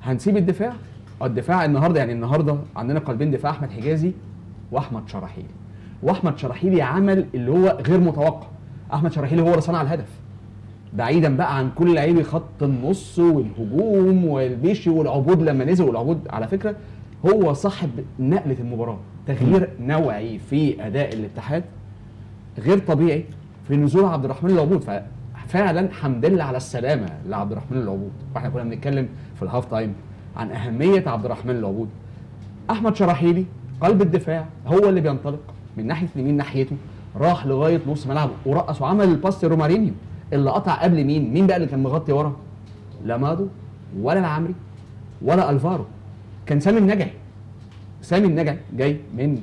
هنسيب الدفاع آه، الدفاع النهارده يعني النهارده عندنا قلبين دفاع احمد حجازي واحمد شراحيلي واحمد شراحيلي عمل اللي هو غير متوقع احمد شراحيلي هو اللي صنع الهدف بعيدا بقى عن كل لعيبه خط النص والهجوم والبيشي والعبود لما نزل والعبود على فكره هو صاحب نقله المباراه تغيير نوعي في اداء الاتحاد غير طبيعي في نزول عبد الرحمن العبود ففعلا حمد لله على السلامه لعبد الرحمن العبود واحنا كنا بنتكلم في الهاف تايم عن اهميه عبد الرحمن العبود احمد شراحيلي قلب الدفاع هو اللي بينطلق من ناحيه اليمين ناحيته راح لغايه نص ملعبه ورقص وعمل الباس لرومارينيو اللي قطع قبل مين مين بقى اللي كان مغطي ورا لا مادو ولا العمري ولا الفارو كان سامي النجعي سامي النجعي جاي من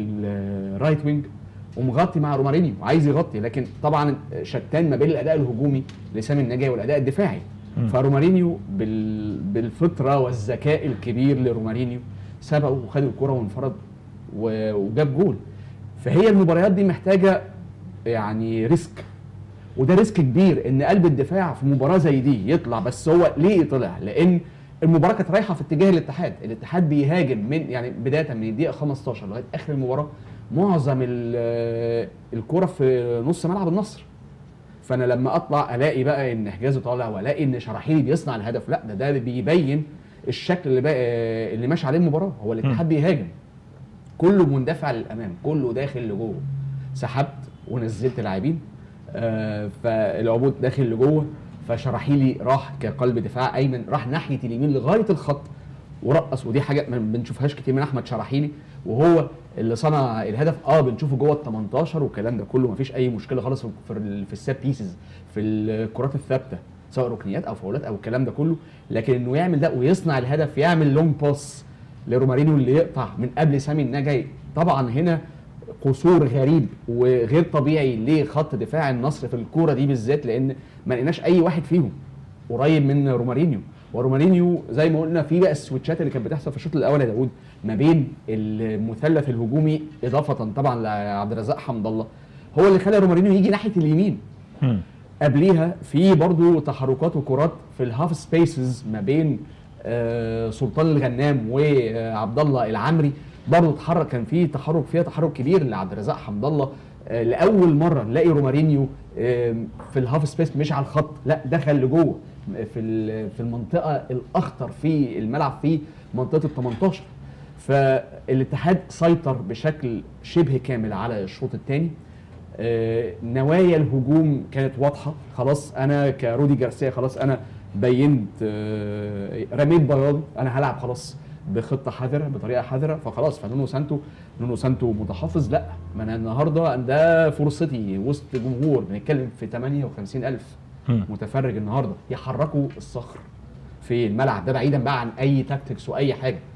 الرايت وينج ومغطي مع رومارينيو وعايز يغطي لكن طبعا شتان ما بين الاداء الهجومي لسامي النجعي والاداء الدفاعي فرومارينيو بال... بالفطره والذكاء الكبير لرومارينيو سبقه وخد الكره وانفرد و... وجاب جول فهي المباريات دي محتاجه يعني ريسك وده ريسك كبير ان قلب الدفاع في مباراه زي دي يطلع بس هو ليه طلع لان المباراه كانت رايحه في اتجاه الاتحاد الاتحاد بيهاجم من يعني بدايه من الدقيقه 15 لغايه اخر المباراه معظم ال- الكره في نص ملعب النصر فانا لما اطلع الاقي بقى ان حجازي طالع والاقي ان شراحيلي بيصنع الهدف لا ده ده بيبين الشكل اللي بقى اللي ماشي عليه المباراه هو الاتحاد بيهاجم كله مندفع للامام كله داخل لجوه سحبت ونزلت لاعبين آه فالعبود داخل لجوه فشراحيلي راح كقلب دفاع ايمن راح ناحيه اليمين لغايه الخط ورقص ودي حاجه ما بنشوفهاش كتير من احمد شراحيلي وهو اللي صنع الهدف اه بنشوفه جوه ال 18 والكلام ده كله مفيش اي مشكله خالص في في, ال- في الساب بيسز في الكرات الثابته سواء ركنيات او فاولات او الكلام ده كله لكن انه يعمل ده ويصنع الهدف يعمل لونج باس لرومارينيو اللي يقطع من قبل سامي النجاي طبعا هنا قصور غريب وغير طبيعي لخط دفاع النصر في الكوره دي بالذات لان ما لقيناش اي واحد فيهم قريب من رومارينيو ورومارينيو زي ما قلنا في بقى السويتشات اللي كانت بتحصل في الشوط الاول يا داوود ما بين المثلث الهجومي اضافه طبعا لعبد الرزاق حمد الله هو اللي خلى رومارينيو يجي ناحيه اليمين مم. قبليها في برضو تحركات وكرات في الهاف سبيسز ما بين آه، سلطان الغنام وعبد الله العمري برضو اتحرك كان في تحرك فيها تحرك كبير لعبد الرزاق حمد الله آه، لاول مره نلاقي رومارينيو آه، في الهاف سبيس مش على الخط لا دخل لجوه في ال- في المنطقه الاخطر في الملعب في منطقه ال 18 فالاتحاد سيطر بشكل شبه كامل على الشوط الثاني آه، نوايا الهجوم كانت واضحه خلاص انا كرودي جارسيا خلاص انا بينت آه، رميت بياضي انا هلعب خلاص بخطه حذره بطريقه حذره فخلاص فنونو سانتو نونو سانتو متحفظ لا ما انا النهارده ده فرصتي وسط جمهور بنتكلم في 58000 مم. متفرج النهارده يحركوا الصخر في الملعب ده بعيدا بقى عن اي تاكتكس واي حاجه